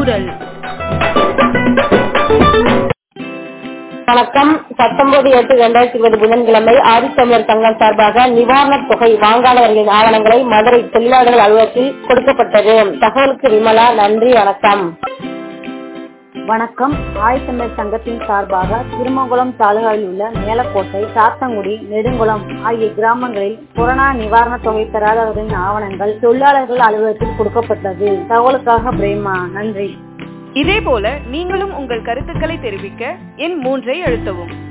குரல் வணக்கம் பத்தொன்பது எட்டு இரண்டாயிரத்தி இருபது புதன்கிழமை ஆதித்தமிழர் சங்கம் சார்பாக நிவாரணத் தொகை வாங்காதவர்களின் ஆவணங்களை மதுரை தொழிலாளர்கள் அலுவலகத்தில் கொடுக்கப்பட்டது தகவலுக்கு விமலா நன்றி வணக்கம் வணக்கம் ஆயத்தமிழர் சங்கத்தின் சார்பாக திருமங்குளம் தாலுகாவில் உள்ள மேலக்கோட்டை சாத்தங்குடி நெடுங்குளம் ஆகிய கிராமங்களில் கொரோனா நிவாரணத் தொகை பெறாதவர்களின் ஆவணங்கள் தொழிலாளர்கள் அலுவலகத்தில் கொடுக்கப்பட்டது தகவலுக்காக பிரேமா நன்றி இதேபோல நீங்களும் உங்கள் கருத்துக்களை தெரிவிக்க எண் மூன்றை அழுத்தவும்